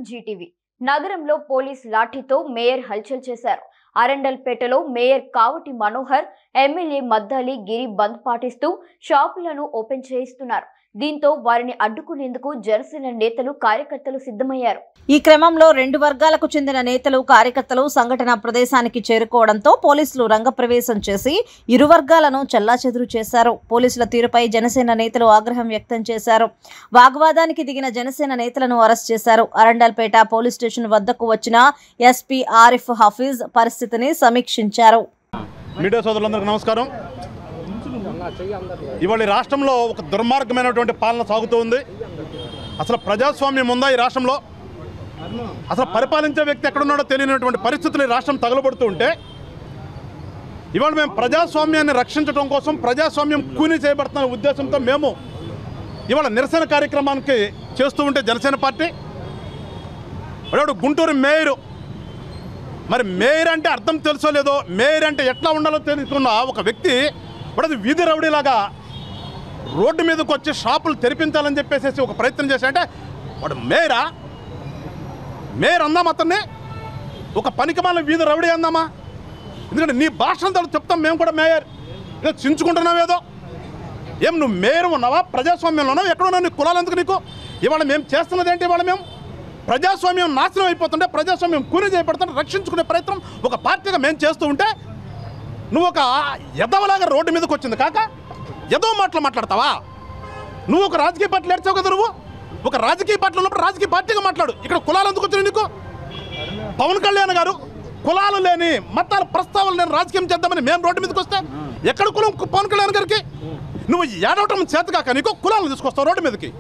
Zee TV నగరంలో police లాఠీతో mayor హల్చల్ చేశారు అరండల్పేటలో మేయర్ కావటి మనోహర్ ఎమ్మెల్యే మద్దాలి గిరి బంద్ పాటిస్తూ షాపులను ఓపెన్ చేయిస్తున్నారు దీంతో వారిని అడ్డుకునేందుకు జనసేన నేతలు కార్యకర్తలు సిద్ధమయ్యారు ఈ క్రమంలో రెండు వర్గాలకు చెందిన నేతలు కార్యకర్తలు సంఘటన ప్రదేశానికి చేరుకోవడంతో పోలీసులు రంగప్రవేశం చేసి ఇరు వర్గాలను చెల్లాచెదురు చేశారు పోలీసుల తీరుపై జనసేన నేతలు ఆగ్రహం వ్యక్తం చేశారు వాగ్వాదానికి దిగిన జనసేన నేతలను అరెస్ట్ చేశారు అరండల్పేట పోలీస్ స్టేషన్ వద్దకు వచ్చిన ఎస్పీ ఆరిఫ్ హఫీజ్ పరిస్థితిని సమీక్షించారు మీడియా సోదరులందరికీ నమస్కారం ఇవాళ ఈ రాష్ట్రంలో ఒక దుర్మార్గమైనటువంటి పాలన సాగుతూ ఉంది అసలు ప్రజాస్వామ్యం ఉందా ఈ రాష్ట్రంలో అసలు పరిపాలించే వ్యక్తి ఎక్కడున్నాడో తెలియనటువంటి పరిస్థితులు ఈ రాష్ట్రం తగలబడుతూ ఉంటే ఇవాళ మేము ప్రజాస్వామ్యాన్ని రక్షించడం కోసం ప్రజాస్వామ్యం కూని చేయబడుతున్న ఉద్దేశంతో మేము ఇవాళ నిరసన కార్యక్రమానికి చేస్తూ ఉంటే జనసేన పార్టీ వాడు గుంటూరు మేయరు మరి మేయర్ అంటే అర్థం తెలుసో లేదో మేయర్ అంటే ఎట్లా ఉండాలో తెలుసుకున్న ఒక వ్యక్తి వాడు వీధి రౌడీలాగా రోడ్డు మీదకి వచ్చి షాపులు తెరిపించాలని చెప్పేసి ఒక ప్రయత్నం చేశాడంటే వాడు మేయరా మేయర్ అందాం అతన్ని ఒక పనికిమాల వీధి రౌడీ అందామా ఎందుకంటే నీ భాష అంతా చెప్తాం మేము కూడా మేయర్ ఏదో చించుకుంటున్నావేదో ఏం నువ్వు మేయర్ ఉన్నావా ప్రజాస్వామ్యంలో ఉన్నావా ఎక్కడ ఉన్నావు నీ కులాలు ఎందుకు నీకు ఇవాళ మేము చేస్తున్నది ఏంటి ఇవాళ మేము ప్రజాస్వామ్యం నాశనం అయిపోతుంటే ప్రజాస్వామ్యం కూని చేయబడుతుంటే రక్షించుకునే ప్రయత్నం ఒక పార్టీగా మేము చేస్తూ ఉంటే నువ్వు ఒక ఎదవలాగా రోడ్డు మీదకి వచ్చింది కాక ఎదో మాటలు మాట్లాడతావా నువ్వు ఒక రాజకీయ పార్టీలు ఏడ్చావు కదా నువ్వు ఒక రాజకీయ పార్టీలో ఉన్నప్పుడు రాజకీయ పార్టీగా మాట్లాడు ఇక్కడ కులాలు ఎందుకు వచ్చినాయి నీకు పవన్ కళ్యాణ్ గారు కులాలు లేని మతాల ప్రస్తావన లేని రాజకీయం చేద్దామని మేము రోడ్డు మీదకి వస్తే ఎక్కడ కులం పవన్ కళ్యాణ్ గారికి నువ్వు ఏడవటం చేత కాక నీకు కులాలను తీసుకొస్తావు రోడ్డు మీదకి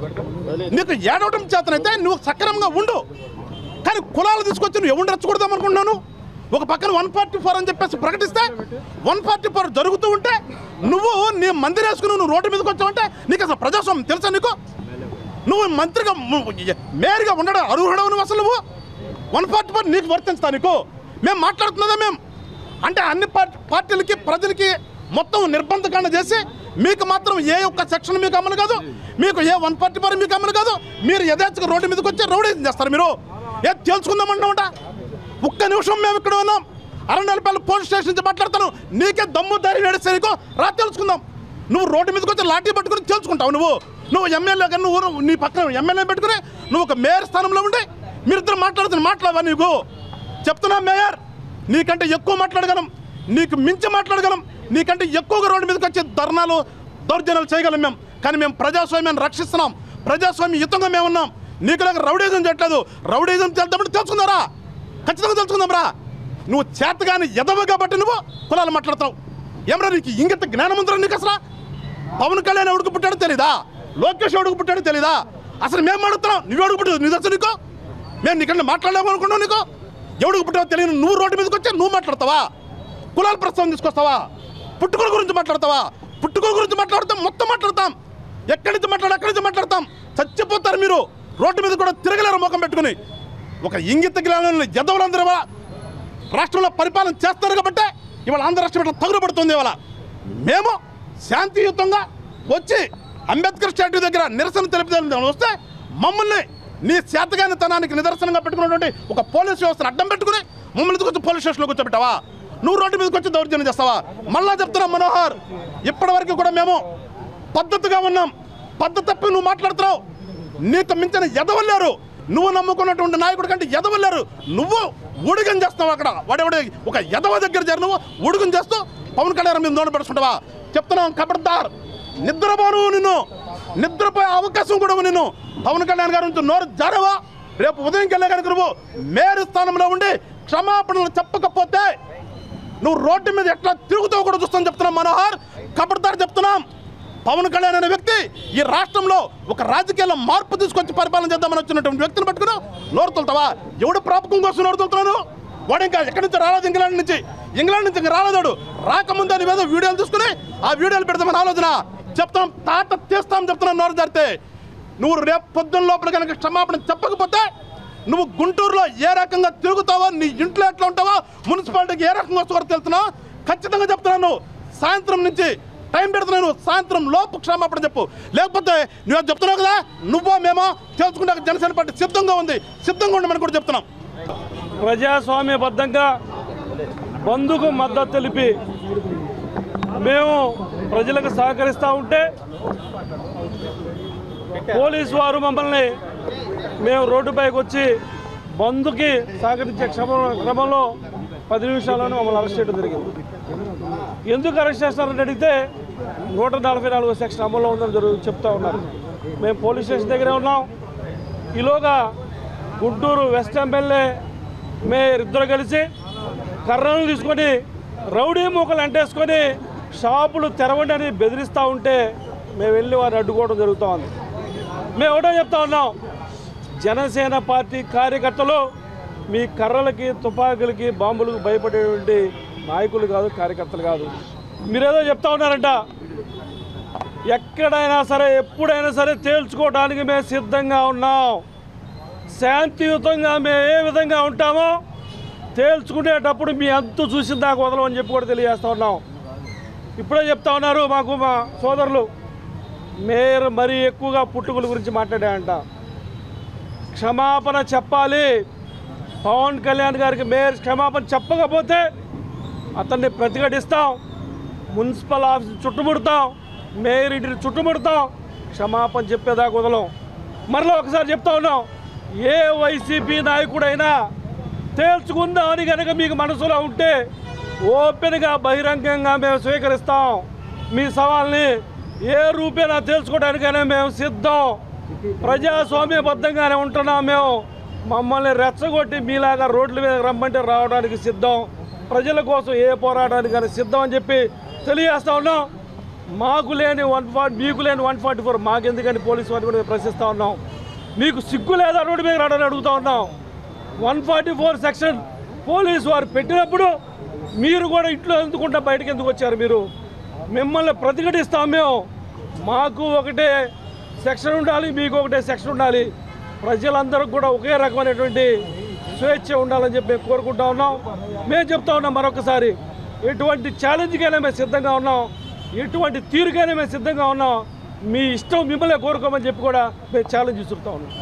నీకు ఏడవటం చేతనైతే నువ్వు సక్రమంగా ఉండు కానీ కులాలు తీసుకొచ్చి నువ్వు ఎవరు రెచ్చగొడదాం అనుకుంటున్నాను ఒక పక్కన వన్ ఫార్టీ ఫోర్ అని చెప్పేసి ప్రకటిస్తే వన్ ఫార్టీ ఫోర్ జరుగుతూ ఉంటే నువ్వు నీ మందిరం వేసుకుని నువ్వు రోడ్డు మీదకి వచ్చావంటే నీకు అసలు ప్రజాస్వామ్యం తెలుసా నీకు నువ్వు మంత్రిగా మేయర్గా ఉండడం అర్హుడవు నువ్వు అసలు నువ్వు వన్ ఫార్టీ ఫోర్ నీకు వర్తించుతా నీకు మేము మాట్లాడుతున్నదా మేము అంటే అన్ని పార్టీ పార్టీలకి ప్రజలకి మొత్తం నిర్బంధకాండ చేసి మీకు మాత్రం ఏ ఒక్క సెక్షన్ మీకు అమలు కాదు మీకు ఏ వన్ ఫార్టీ ఫోర్ మీకు అమలు కాదు మీరు యథేచ్ఛగా రోడ్డు మీదకి వచ్చి రౌడీజం చేస్తారు మీరు ఏ తెలుసుకుందామన్నామంట ఒక్క నిమిషం మేము ఇక్కడ ఉన్నాం అరణ్యాలపల్లి పోలీస్ స్టేషన్ నుంచి మాట్లాడతాను నీకే దమ్ము ధైర్యం నడిస్తే నీకు రా తెలుసుకుందాం నువ్వు రోడ్డు మీదకి వచ్చి లాఠీ పట్టుకుని తెలుసుకుంటావు నువ్వు నువ్వు ఎమ్మెల్యే కానీ నువ్వు నీ పక్కన ఎమ్మెల్యే పెట్టుకుని నువ్వు ఒక మేయర్ స్థానంలో ఉండి మీరిద్దరు మాట్లాడుతున్న మాట్లాడవా నీకు చెప్తున్నా మేయర్ నీకంటే ఎక్కువ మాట్లాడగలం నీకు మించి మాట్లాడగలం నీకంటే ఎక్కువగా రోడ్డు మీదకి వచ్చి ధర్నాలు దౌర్జన్యాలు చేయగలం మేము కానీ మేము ప్రజాస్వామ్యాన్ని రక్షిస్తున్నాం ప్రజాస్వామ్య యుతంగా మేము ఉన్నాం నీకులాగా రౌడీజం చేయట్లేదు రౌడీజం చేద్దామంటే తెలుసుకుందారా ఖచ్చితంగా తెలుసుకుందాం రా నువ్వు చేతగాని ఎదవ కాబట్టి నువ్వు కులాలు మాట్లాడతావు ఏమరా నీకు ఇంగిత జ్ఞానం ఉందిరా నీకు అసలు పవన్ కళ్యాణ్ ఎవడికి పుట్టాడో తెలీదా లోకేష్ ఎవడికి పుట్టాడో తెలీదా అసలు మేము అడుగుతున్నాం నువ్వు ఎవడికి పుట్టాడు నీ తెలుసు నీకు మేము నీకన్నా మాట్లాడలేము అనుకున్నావు నీకు ఎవడికి పుట్టాడో తెలియదు నువ్వు రోడ్డు మీదకి వచ్చి నువ్వు మాట్లాడతావా కులాల ప్రస్తావన తీసుకొస్తావా పుట్టుకల గురించి మాట్లాడతావా పుట్టుకల గురించి మాట్లాడతాం మొత్తం మాట్లాడతాం ఎక్కడి నుంచి మాట్లాడు అక్కడి నుంచి మాట్లాడతాం చచ్చిపోతారు మీరు రోడ్డు మీద కూడా తిరగలేరు ముఖం పెట్టుకుని ఒక ఇంగిత జ్ఞానం ఎదవలందరూ ఇవాళ రాష్ట్రంలో పరిపాలన చేస్తారు కాబట్టి ఇవాళ ఆంధ్ర రాష్ట్రం ఇట్లా తగులుపడుతుంది ఇవాళ మేము శాంతియుతంగా వచ్చి అంబేద్కర్ స్టాట్యూ దగ్గర నిరసన తెలిపి వస్తే మమ్మల్ని నీ శాతగానితనానికి నిదర్శనంగా పెట్టుకున్నటువంటి ఒక పోలీస్ వ్యవస్థను అడ్డం పెట్టుకుని మమ్మల్ని తీసుకొచ్చి పోలీస్ స్టేషన్లో కూర్చోబెట్టావా నువ్వు రోడ్డు మీదకి వచ్చి దౌర్జన్యం చేస్తావా మళ్ళా చెప్తున్నా మనోహర్ ఇప్పటి వరకు కూడా మేము పద్ధతిగా ఉన్నాం పద్ధతి తప్పి నువ్వు మాట్లాడుతున్నావు నీకు మించిన ఎదవల్లారు నువ్వు నమ్ముకున్నటువంటి నాయకుడి కంటే ఎదవల్లారు నువ్వు ఊడిగం చేస్తావు అక్కడ వాడెవడే ఒక ఎదవ దగ్గర చేరి నువ్వు ఊడిగం చేస్తూ పవన్ కళ్యాణ్ మీద నోటు పెడుతుంటావా చెప్తున్నాం ఖబర్దార్ నిద్రపోను నిన్ను నిద్రపోయే అవకాశం కూడా ఉంది నిన్ను పవన్ కళ్యాణ్ గారి నుంచి నోరు జారవా రేపు ఉదయం వెళ్ళే కనుక నువ్వు మేరు స్థానంలో ఉండి క్షమాపణలు చెప్పకపోతే నువ్వు రోడ్డు మీద ఎట్లా తిరుగుతావు కూడా చూస్తాను చెప్తున్నాం మనోహర్ ఖబర్దార్ చెప్తున్నాం పవన్ కళ్యాణ్ అనే వ్యక్తి ఈ రాష్ట్రంలో ఒక రాజకీయాల్లో మార్పు తీసుకొచ్చి పరిపాలన చేద్దామని వచ్చినటువంటి వ్యక్తిని పట్టుకుని నోరు తోలుతావా ఎవడు ప్రాపకం కోసం నోరు తోలుతున్నాను వాడు ఇంకా ఎక్కడి నుంచి రాలేదు ఇంగ్లాండ్ నుంచి ఇంగ్లాండ్ నుంచి ఇంకా రాలేదాడు రాకముందే నీ మీద వీడియోలు తీసుకుని ఆ వీడియోలు పెడతామని ఆలోచన చెప్తాం తాట తీస్తాం చెప్తున్నాను నోరు జరితే నువ్వు రేపు పొద్దున్న లోపల కనుక క్షమాపణ చెప్పకపోతే నువ్వు గుంటూరులో ఏ రకంగా తిరుగుతావో నీ ఇంట్లో ఎట్లా ఉంటావో మున్సిపాలిటీకి ఏ రకంగా వస్తావో తెలుస్తున్నావు ఖచ్చితంగా చెప్తున్నాను సాయంత్రం నుంచి టైం పెడుతున్నాను సాయంత్రం లోపు క్షమాపణ చెప్పు లేకపోతే నువ్వు చెప్తున్నావు కదా నువ్వో మేమో తెలుసుకుంటే జనసేన పార్టీ సిద్ధంగా ఉంది సిద్ధంగా ఉండమని కూడా చెప్తున్నాం ప్రజాస్వామ్యబద్ధంగా బంధుకు మద్దతు తెలిపి మేము ప్రజలకు సహకరిస్తూ ఉంటే పోలీసు వారు మమ్మల్ని మేము రోడ్డుపైకి వచ్చి బంధుకి సహకరించే క్షమ క్రమంలో పది నిమిషాల్లోనే మమ్మల్ని అరెస్ట్ చేయడం జరిగింది ఎందుకు అరెస్ట్ చేస్తారని అడిగితే నూట నలభై నాలుగో సెక్షన్ అమల్లో ఉందని జరుగు చెప్తా ఉన్నారు మేము పోలీస్ స్టేషన్ దగ్గరే ఉన్నాం ఈలోగా గుంటూరు వెస్ట్ ఎమ్మెల్యే మేయర్ ఇద్దరు కలిసి కర్రలు తీసుకొని రౌడీ మూకలు అంటేసుకొని షాపులు తెరవండి అని బెదిరిస్తూ ఉంటే మేము వెళ్ళి వారిని అడ్డుకోవడం జరుగుతూ ఉంది మేము ఒకటో చెప్తా ఉన్నాం జనసేన పార్టీ కార్యకర్తలు మీ కర్రలకి తుపాకులకి బాంబులకు భయపడేటువంటి నాయకులు కాదు కార్యకర్తలు కాదు మీరేదో చెప్తా ఉన్నారంట ఎక్కడైనా సరే ఎప్పుడైనా సరే తేల్చుకోవడానికి మేము సిద్ధంగా ఉన్నాం శాంతియుతంగా మేము ఏ విధంగా ఉంటామో తేల్చుకునేటప్పుడు మీ అంతు చూసిన దాకా వదలమని చెప్పి కూడా తెలియజేస్తా ఉన్నాం ఇప్పుడే చెప్తా ఉన్నారు మాకు మా సోదరులు మేయర్ మరీ ఎక్కువగా పుట్టుకల గురించి మాట్లాడాయంట క్షమాపణ చెప్పాలి పవన్ కళ్యాణ్ గారికి మేయర్ క్షమాపణ చెప్పకపోతే అతన్ని ప్రతిఘటిస్తాం మున్సిపల్ ఆఫీస్ చుట్టుముడతాం మేయర్ ఇంటిని చుట్టుముడతాం క్షమాపణ చెప్పేదాకా వదలం మరలా ఒకసారి చెప్తా ఉన్నాం ఏ వైసీపీ నాయకుడైనా తేల్చుకుందామని కనుక మీకు మనసులో ఉంటే ఓపెన్గా బహిరంగంగా మేము స్వీకరిస్తాం మీ సవాల్ని ఏ రూపేనా తేల్చుకోవడానికైనా మేము సిద్ధం ప్రజాస్వామ్యబద్ధంగానే ఉంటున్నాం మేము మమ్మల్ని రెచ్చగొట్టి మీలాగా రోడ్ల మీద రమ్మంటే రావడానికి సిద్ధం ప్రజల కోసం ఏ పోరాటానికైనా సిద్ధం అని చెప్పి తెలియజేస్తా ఉన్నాం మాకు లేని వన్ ఫార్టీ మీకు లేని వన్ ఫార్టీ ఫోర్ మాకెందుకని పోలీసు వారిని కూడా మేము ప్రశ్నిస్తూ ఉన్నాం మీకు సిగ్గు లేదా రోడ్డు మీద రావడానికి అడుగుతా ఉన్నాం one forty four section police వారు పెట్టినప్పుడు మీరు కూడా ఇంట్లో ఎందుకుంటా బయటకు ఎందుకు వచ్చారు మీరు మిమ్మల్ని ప్రతిఘటిస్తాం మేము మాకు ఒకటే సెక్షన్ ఉండాలి మీకు ఒకటే సెక్షన్ ఉండాలి ప్రజలందరూ కూడా ఒకే రకమైనటువంటి స్వేచ్ఛ ఉండాలని చెప్పి మేము కోరుకుంటా ఉన్నాం మేము చెప్తా ఉన్నాం మరొకసారి ఎటువంటి ఛాలెంజ్కైనా మేము సిద్ధంగా ఉన్నాం ఎటువంటి తీరుకైనా మేము సిద్ధంగా ఉన్నాం మీ ఇష్టం మిమ్మల్ని కోరుకోమని చెప్పి కూడా మేము ఛాలెంజ్ ఇస్తుంటా ఉన్నాం